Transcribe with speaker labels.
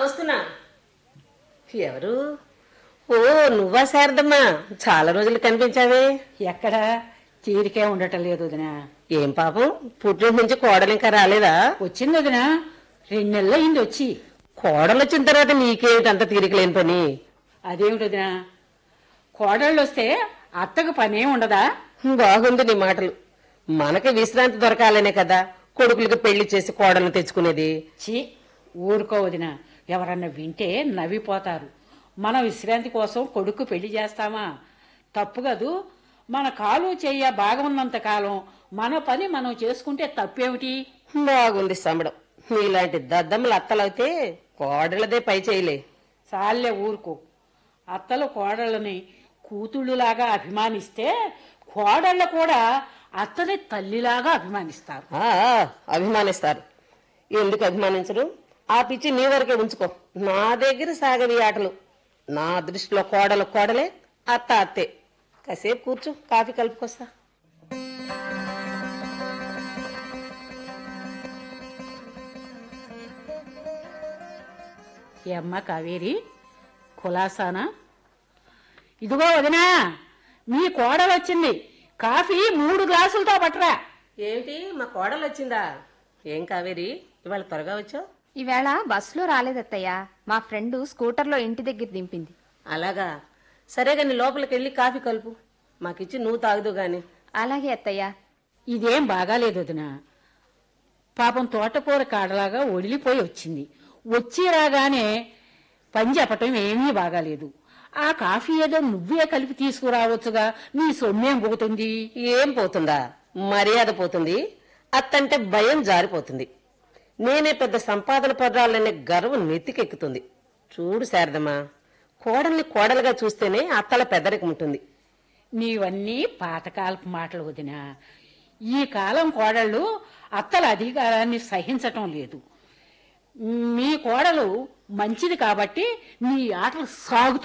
Speaker 1: వస్తున్నా ఎవరు ఓ నువ్వా శారదమ్మా చాలా రోజులు కనిపించావే
Speaker 2: ఎక్కడ తీరికే ఉండటం లేదు వదినా
Speaker 1: ఏం పాపం పుట్టిన నుంచి కోడలు ఇంకా రాలేదా
Speaker 2: వచ్చింది వదినా రెండు నెలలు అయింది వచ్చి
Speaker 1: కోడలు వచ్చిన తర్వాత నీకేమిటి అంత తీరికలేని పని
Speaker 2: అదేమిటి వదినా కోడళ్ళు వస్తే అత్తకు పనే ఉండదా
Speaker 1: బాగుంది నీ మాటలు మనకి విశ్రాంతి దొరకాలనే కదా కొడుకులకి పెళ్లి చేసి కోడలు తెచ్చుకునేది
Speaker 2: చి ఊరుకో వదినా ఎవరన్నా వింటే నవ్విపోతారు మన విశ్రాంతి కోసం కొడుకు పెళ్లి చేస్తామా తప్పు కదూ మన కాలు చెయ్య బాగున్నంత కాలం మన పని మనం చేసుకుంటే తప్పేమిటి
Speaker 1: బాగుంది సంబడం నీలాంటి దద్దమ్మలు అత్తలైతే కోడలదే పై చేయలే
Speaker 2: చాలే ఊరుకో అత్తలు కోడళ్ళని కూతుళ్ళులాగా అభిమానిస్తే కోడళ్ళు కూడా అత్తని తల్లిలాగా అభిమానిస్తారు
Speaker 1: ఆ, అభిమానిస్తారు ఎందుకు అభిమానించరు ఆ పిచ్చి నీ వరకే ఉంచుకో నా దగ్గర సాగవి ఆటలు నా దృష్టిలో కోడలు కోడలే అత్త అత్తే కాసేపు కూర్చో కాఫీ కలుపుకొస్తా
Speaker 2: ఏ అమ్మ కావేరి కులాసానా ఇదిగో వదినా మీ కోడలు వచ్చింది కాఫీ మూడు గ్లాసులతో పట్టరా
Speaker 1: ఏమిటి మా కోడలు వచ్చిందా ఏం కావేరి ఇవాళ త్వరగా వచ్చావు
Speaker 3: ఈవేళ బస్సులో రాలేదత్తయ్య మా ఫ్రెండ్ స్కూటర్లో ఇంటి దగ్గర దింపింది
Speaker 1: అలాగా సరే గాని లోపలికి వెళ్ళి కాఫీ కలుపు మాకిచ్చి నువ్వు తాగుదు గాని
Speaker 3: అలాగే అత్తయ్య
Speaker 2: ఇదేం బాగాలేదు వదినా పాపం తోటకూర కాడలాగా ఒడిలిపోయి వచ్చింది వచ్చి రాగానే పని చెప్పటం ఏమీ బాగాలేదు ఆ కాఫీ ఏదో నువ్వే కలిపి తీసుకురావచ్చుగా నీ సొమ్మేం పోతుంది
Speaker 1: ఏం పోతుందా మర్యాద పోతుంది అత్తంటే భయం జారిపోతుంది నేనే పెద్ద సంపాదన పర్రాలనే గర్వం నెత్తికెక్కుతుంది చూడు శారదమ్మా కోడల్ని కోడలుగా చూస్తేనే అత్తల పెద్దరికం ఉంటుంది
Speaker 2: నీవన్నీ పాతకాలపు మాటలు వదినా ఈ కాలం కోడళ్ళు అత్తల అధికారాన్ని సహించటం లేదు మీ కోడలు మంచిది కాబట్టి నీ ఆటలు సాగుతాయి